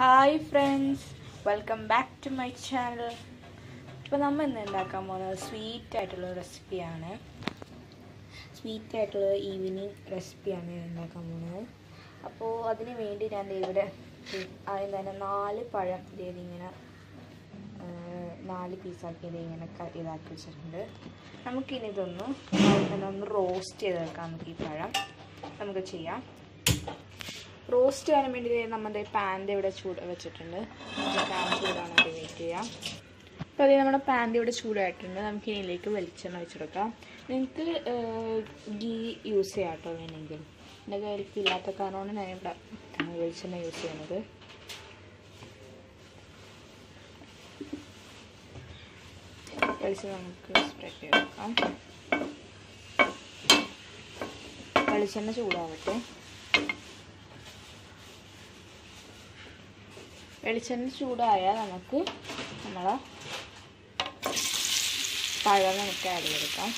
hi friends welcome back to my channel ഇപ്പോൾ നമ്മൾ ഇന്ന് ഉണ്ടാക്കാൻ പോകുന്നത് സ്വീറ്റ് ആയിട്ടുള്ള റെസിപ്പിയാണ് സ്വീറ്റ് ആയിട്ടുള്ള ഈവനിങ് റെസിപ്പിയാണ് ഞാൻ ഉണ്ടാക്കാൻ പോകുന്നത് അപ്പോൾ അതിന് വേണ്ടി ഞാൻ ദേ ഇവിടെ ആദ്യം തന്നെ നാല് പഴം ഇതേത് ഇങ്ങനെ ആ, നാല് പീസാക്കി ഇത് ഇങ്ങനെ ക- ഇതാക്കി വെച്ചിട്ടുണ്ട് നമുക്കിനി ഇതൊന്ന് ആദ്യം തന്നെ ഒന്ന് റോസ്റ്റ് ചെയ്തെടുക്കാം നമുക്ക് ഈ പഴം നമുക്ക് ചെയ്യാം റോസ്റ്റ് ചെയ്യാൻ വേണ്ടി ദേ നമ്മുടെ പാൻ്റെ ഇവിടെ ചൂട് വെച്ചിട്ടുണ്ട് നമുക്ക് പാൻ ചൂടാണ് അത് വെയിറ്റ് ചെയ്യാം അപ്പോൾ അതേ നമ്മുടെ പാൻ്റെ ഇവിടെ ചൂടായിട്ടുണ്ട് നമുക്ക് ഇതിലേക്ക് വെളിച്ചെണ്ണ വെച്ചെടുക്കാം നിങ്ങൾക്ക് ഗീ യൂസ് ചെയ്യാം കേട്ടോ വേണമെങ്കിൽ എൻ്റെ കയ്യിൽ ഇല്ലാത്ത കാരണമാണ് ഞാനിവിടെ വെളിച്ചെണ്ണ യൂസ് ചെയ്യുന്നത് വെളിച്ചെണ്ണ നമുക്ക് സ്പ്രെഡ് ചെയ്തെടുക്കാം വെളിച്ചെണ്ണ ചൂടാവട്ടെ വെളിച്ചെണ്ണ ചൂടായാൽ നമുക്ക് നമ്മളെ പഴം നമുക്ക് ആഡ് ചെയ്തെടുക്കാം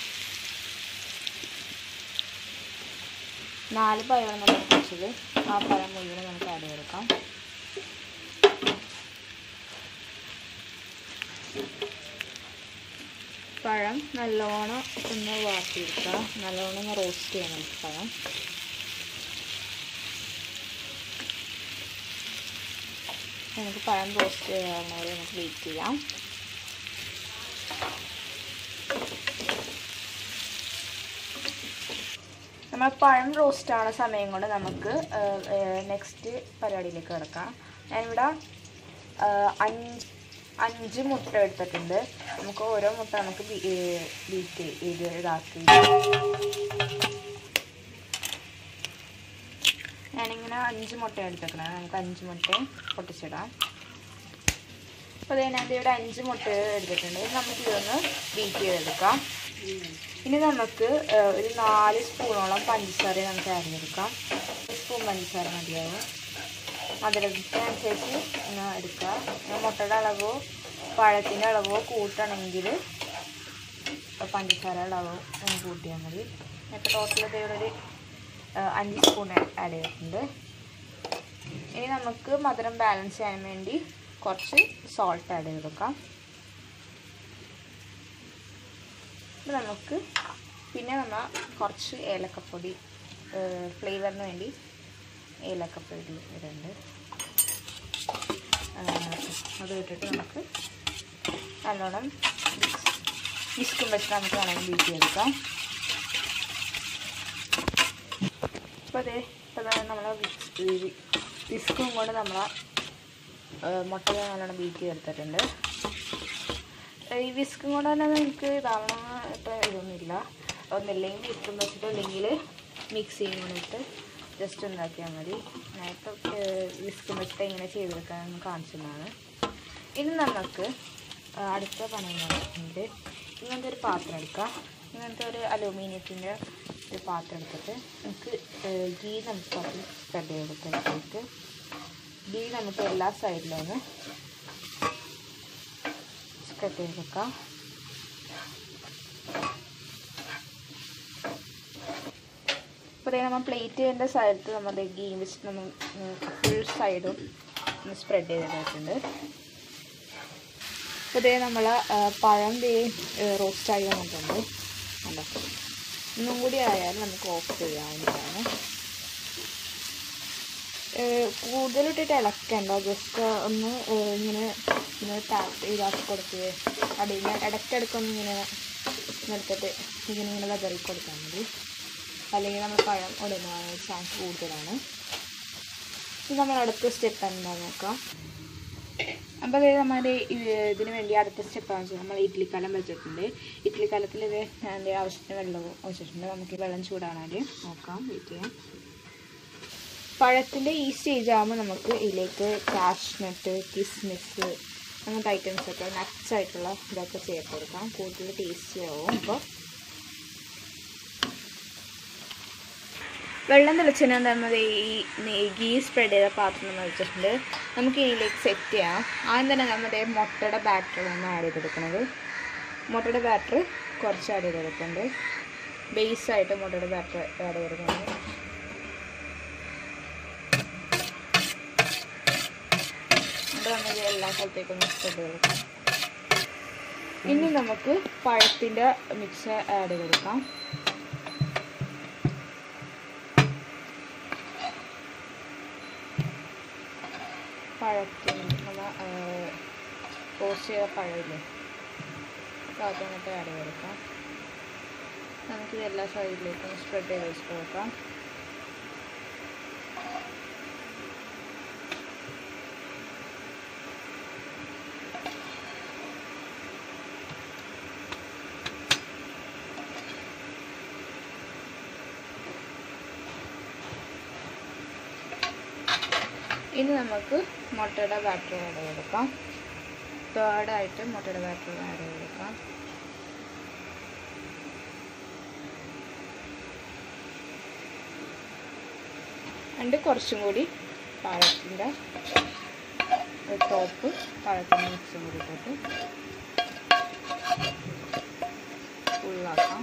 നാല് പഴം നമ്മൾ വെച്ചത് ആ പഴം മുഴുവൻ നമുക്ക് ആഡ് ചെയ്തെടുക്കാം പഴം നല്ലോണം ഒന്ന് വാട്ടിയെടുക്കുക നല്ലോണം ഒന്ന് റോസ്റ്റ് ചെയ്യണം നമുക്ക് പഴം നമുക്ക് പഴം റോസ്റ്റ് ചെയ്യാവുന്ന വരെ നമുക്ക് വെയിറ്റ് ചെയ്യാം നമ്മൾ പഴം റോസ്റ്റ് ആവുന്ന സമയം കൊണ്ട് നമുക്ക് നെക്സ്റ്റ് പരിപാടിയിലേക്ക് കിടക്കാം ഞാനിവിടെ ആ, അഞ്ച് അഞ്ച് മുട്ട എടുത്തിട്ടുണ്ട് നമുക്ക് ഓരോ മുട്ട നമുക്ക് ബീറ്റ് ചെയ്ത് ഇതാക്കി ഞാനിങ്ങനെ അഞ്ച് മുട്ട എടുത്തേക്കണം നമുക്ക് അഞ്ച് മുട്ടയും പൊട്ടിച്ചിടാം അപ്പോൾ അതിനകത്ത് ഇവിടെ അഞ്ച് മുട്ട എടുത്തിട്ടുണ്ട് ഇനി നമുക്ക് ഇതൊന്ന് ബീറ്റ് ചെയ്തെടുക്കാം ഇനി നമുക്ക് ആ, ഒരു നാല് സ്പൂണോളം പഞ്ചസാര നമുക്ക് ആഡ് ചെയ്തെടുക്കാം ഒരു സ്പൂൺ പഞ്ചസാര മതിയാവും മധുരത്തിനനുസരിച്ച് ഇങ്ങനെ എടുക്കുക ഇങ്ങനെ മുട്ടയുടെ അളവോ പഴത്തിൻ്റെ അളവോ കൂട്ടണമെങ്കിൽ പഞ്ചസാര അളവോ ഒന്ന് കൂട്ടിയാൽ മതി ഇപ്പോൾ ടോട്ടൽ ഇവിടെ ഒരു ആ, അഞ്ച് സ്പൂൺ ആഡ് ചെയ്തിട്ടുണ്ട് ഇനി നമുക്ക് മധുരം ബാലൻസ് ചെയ്യാൻ വേണ്ടി കുറച്ച് സോൾട്ട് ആഡ് ചെയ്ത് കൊടുക്കാം ഇത് നമുക്ക് പിന്നെ നമ്മൾ കുറച്ച് ഏലക്കപ്പൊടി ഫ്ലേവറിന് വേണ്ടി ഏലക്കപ്പൊടി ഇടുന്നുണ്ട് ആ, അത് ഇട്ടിട്ട് നമുക്ക് നല്ലോണം വിസ്കും വെച്ചിട്ട് നമുക്ക് വേണമെങ്കിൽ ബീറ്റ് ചെയ്തെടുക്കാം അപ്പോൾ അതെ ഇപ്പോൾ നമ്മൾ വിസ്കും കൊണ്ട് നമ്മൾ മുട്ട നല്ലോണം ബീറ്റ് ചെയ്തെടുത്തിട്ടുണ്ട് ഈ വിസ്കും കൊണ്ട് തന്നെ നമുക്ക് ഇതാവണം ഇപ്പോൾ ഇതൊന്നുമില്ല ഒന്നില്ലെങ്കിൽ വിസ്കും വെച്ചിട്ട് അല്ലെങ്കിൽ മിക്സിയും കൂടെ ഇട്ട് ജസ്റ്റ് ഉണ്ടാക്കിയാൽ മതി ഞാനിപ്പോൾ വിസ്കും വെച്ചിട്ട് എങ്ങനെ ചെയ്തെടുക്കാൻ കാണിച്ചതാണ് ഇനി നമുക്ക് ആ, അടുത്ത പണി എന്ന് പറഞ്ഞിട്ടുണ്ട് ഇങ്ങനത്തെ ഒരു പാത്രം എടുക്കുക ഇങ്ങനത്തെ ഒരു അലൂമിനിയത്തിൻ്റെ ഒരു പാത്രം എടുത്തിട്ട് നമുക്ക് ഗീ നമുക്ക് അത് സ്പ്രെഡ് ചെയ്ത് കൊടുത്തിട്ട് ഗീ നമുക്ക് എല്ലാ സൈഡിലും ഒന്ന് സ്പ്രെഡ് ചെയ്ത് വെക്കാം അപ്പോൾ നമ്മൾ പ്ലേറ്റിൻ്റെ സൈഡത്ത് നമ്മൾ ഗീ വെച്ചിട്ട് നമ്മൾ ഫുൾ സൈഡും ഒന്ന് സ്പ്രെഡ് ചെയ്തിട്ടുണ്ട് അപ്പോൾ ഇതേ നമ്മൾ പഴം ദേ റോസ്റ്റായി വന്നിട്ടുണ്ട് കണ്ടോ ഒന്നും കൂടി ആയാൽ നമുക്ക് ഓഫ് ചെയ്യാവുന്നതാണ് ഏഹ് കൂടുതലിട്ടിട്ട് ഇളക്കണ്ട ജസ്റ്റ് ഒന്ന് ഏഹ് ഇങ്ങനെ ഇങ്ങനെ ടാപ്പ് ഇതാക്കി കൊടുക്കുക അടിയിൽ ഇടയ്ക്കിടയ്ക്കൊന്ന് ഇങ്ങനെ നിർത്തിട്ട് ഇങ്ങനെ ഇങ്ങനെ വെതറി കൊടുത്താൽ മതി അല്ലെങ്കിൽ നമ്മൾ പഴം ഉടനാൻ ചാൻസ് കൂടുതലാണ് ഇനി നമ്മൾ അടുത്ത സ്റ്റെപ്പ് എന്താണെന്ന് നോക്കാം അപ്പോൾ അതായത് നമ്മുടെ ഇതിന് വേണ്ടി അടുത്ത സ്റ്റെപ്പാണെന്ന് വെച്ചാൽ നമ്മൾ ഇഡ്ഡലിക്കലം വെച്ചിട്ടുണ്ട് ഇഡ്ഡലിക്കലത്തിൽ ഇത് അതിൻ്റെ ആവശ്യത്തിന് വെള്ളം ഒഴിച്ചിട്ടുണ്ട് നമുക്ക് ഈ വെള്ളം ചൂടാണാൽ നോക്കാം വെയിറ്റ് ചെയ്യാം പഴത്തിൻ്റെ ഈ സ്റ്റേജ് ആകുമ്പോൾ നമുക്ക് ഇതിലേക്ക് കാഷ്നട്ട് കിസ്മിസ് അങ്ങനത്തെ ഐറ്റംസ് ഒക്കെ നട്ട്സ് ആയിട്ടുള്ള ഇതൊക്കെ ചേർത്ത് കൊടുക്കാം കൂടുതൽ ടേസ്റ്റി ആവും അപ്പോൾ വെള്ളം തിളച്ചതിന് നമ്മൾ ഈ ഗീ സ്പ്രെഡ് ചെയ്ത പാത്രം നമ്മൾ വെച്ചിട്ടുണ്ട് നമുക്ക് ഇതിലേക്ക് സെറ്റ് ചെയ്യാം ആദ്യം തന്നെ നമ്മുടെ മുട്ടയുടെ ബാറ്ററാണ് ആഡ് ചെയ്ത് കൊടുക്കുന്നത് മുട്ടയുടെ ബാറ്റർ കുറച്ച് ആഡ് ചെയ്ത് കൊടുക്കുന്നുണ്ട് ബേസായിട്ട് മുട്ടയുടെ ബാറ്റർ ആഡ് ചെയ്ത് കൊടുക്കുന്നുണ്ട് നമ്മൾ എല്ലാ സ്ഥലത്തേക്കും സ്പ്രെഡ് കൊടുക്കാം ഇനി നമുക്ക് പഴത്തിൻ്റെ മിക്സ് ആഡ് ചെയ്ത് കൊടുക്കാം പഴത്തിന് നമ്മൾ റോസ്റ്റ് ചെയ്ത പഴമില്ലേ അപ്പോൾ അതങ്ങോട്ട് ആഡ് ചെയ്ത് കൊടുക്കാം നമുക്കിത് എല്ലാ സൈഡിലേക്കും സ്പ്രെഡ് ചെയ്ത് വെച്ച് കൊടുക്കാം ഇനി നമുക്ക് മുട്ടയുടെ ബാറ്റർ ആഡ് ചെയ്ത് കൊടുക്കാം തേർഡായിട്ട് മുട്ടയുടെ ബാറ്റർ ആഡ് ചെയ്ത് കൊടുക്കാം എന്നിട്ട് കുറച്ചും കൂടി പഴത്തിൻ്റെ ടോപ്പ് പഴത്തിൻ്റെ മിക്സും കൂടി ഇട്ടിട്ട് ഫുള്ളാക്കാം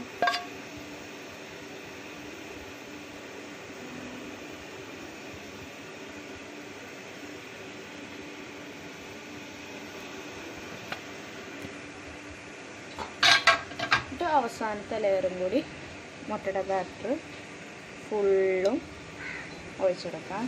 എന്നിട്ട് അവസാനത്തെ ലെയറും കൂടി മുട്ടയുടെ ബാറ്റർ ഫുള്ളും ഒഴിച്ചെടുക്കാം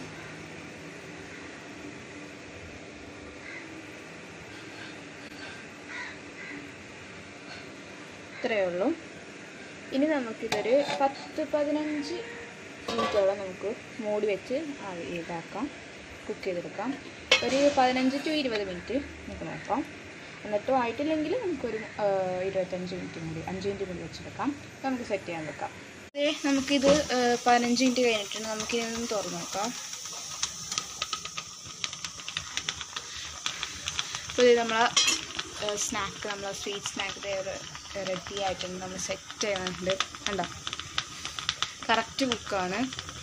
ഇത്രയേ ഉള്ളൂ ഇനി നമുക്കിതൊരു പത്ത് പതിനഞ്ച് മിനിറ്റോളം നമുക്ക് മൂടി വെച്ച് ആവി ഇതാക്കാം കുക്ക് ചെയ്തെടുക്കാം ഒരു പതിനഞ്ച് ടു ഇരുപത് മിനിറ്റ് നമുക്ക് നോക്കാം എന്നിട്ടും ആയിട്ടില്ലെങ്കിൽ നമുക്കൊരു ആ, ഇരുപത്തഞ്ച് മിനിറ്റ് കൂടി അഞ്ച് മിനിറ്റ് കൂടി വെച്ചെടുക്കാം നമുക്ക് സെറ്റ് ചെയ്യാൻ വെക്കാം അതെ നമുക്കിത് ആ, പതിനഞ്ച് മിനിറ്റ് കഴിഞ്ഞിട്ടുണ്ട് നമുക്കിതൊന്ന് തുറന്ന് നോക്കാം അപ്പോൾ ഇത് നമ്മളെ സ്നാക്ക് നമ്മളെ സ്വീറ്റ് സ്നാക്ക് റെഡി ആയിട്ടുണ്ട് നമ്മൾ സെറ്റ് ചെയ്യാനുണ്ട് കണ്ടോ കറക്റ്റ് കുക്കാണ്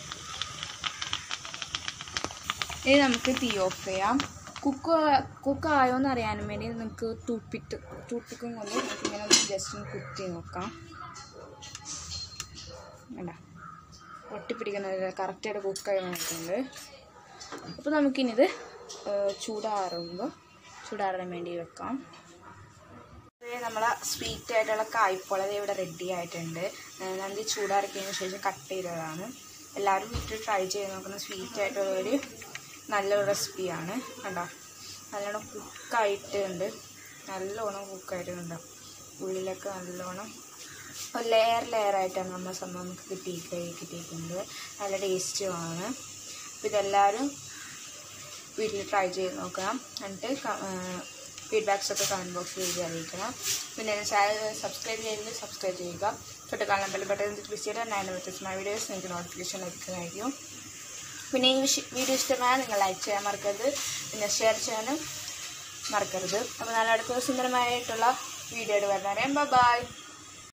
ഇനി നമുക്ക് തീ ഓഫ് ചെയ്യാം കുക്ക് കുക്ക് ആയോ എന്ന് അറിയാനും വേണ്ടി നമുക്ക് തൂപ്പിട്ട് തൂപ്പിക്കും കൊണ്ട് നമുക്ക് ഇങ്ങനെ ജസ്റ്റ് ഒന്ന് കുത്തി നോക്കാം വേണ്ട ഒട്ടിപ്പിടിക്കുന്നത് കറക്റ്റായിട്ട് കുക്കായി വന്നിട്ടുണ്ട് അപ്പോൾ നമുക്കിനിത് ഏഹ്, ചൂടാറുമ്പോൾ ചൂടാറാൻ വേണ്ടി വെക്കാം നമ്മളെ സ്വീറ്റ് ആയിട്ടുള്ള കായ്പോള ദേ ഇവിടെ റെഡി ആയിട്ടുണ്ട് ഏഹ്, നന്ദി ചൂടാറിക്കതിന് ശേഷം കട്ട് ചെയ്തതാണ് എല്ലാവരും വീട്ടിൽ ട്രൈ ചെയ്ത് നോക്കുന്ന സ്വീറ്റ് ആയിട്ടുള്ള ഒരു നല്ലൊരു റെസിപ്പിയാണ് കണ്ടോ നല്ലോണം കുക്കായിട്ടുണ്ട് നല്ലോണം കുക്കായിട്ടുണ്ട് ഉള്ളിലൊക്കെ നല്ലോണം ഒരു ലെയർ ലെയർ ആയിട്ടാണ് നമ്മൾ സംഭവം നമുക്ക് കിട്ടിയിട്ട് കിട്ടിയിട്ടുണ്ട് നല്ല ടേസ്റ്റുമാണ് അപ്പോൾ ഇതെല്ലാവരും വീട്ടിൽ ട്രൈ ചെയ്ത് നോക്കണം എന്നിട്ട് ഫീഡ്ബാക്സ് ഒക്കെ കമൻറ്റ് ബോക്സിൽ എഴുതി അറിയിക്കണം പിന്നെ ചാനൽ സബ്സ്ക്രൈബ് ചെയ്തെങ്കിൽ സബ്സ്ക്രൈബ് ചെയ്യുക തൊട്ട് കാണാൻ ബെൽ ബട്ടൺ ക്ലിക്ക് ചെയ്താൽ ഞാൻ വ്യത്യസ്തമായ വീഡിയോസ് നിങ്ങൾക്ക് നോട്ടിഫിക്കേഷൻ ലഭിക്കുന്നതായിരിക്കും പിന്നെ ഈ വിഷ വീഡിയോ ഇഷ്ടമായ നിങ്ങൾ ലൈക്ക് ചെയ്യാൻ മറക്കരുത് പിന്നെ ഷെയർ ചെയ്യാനും മറക്കരുത് അപ്പോൾ നാളെ അടുത്ത സുന്ദരമായിട്ടുള്ള വീഡിയോ വരുന്നവരെ ബൈ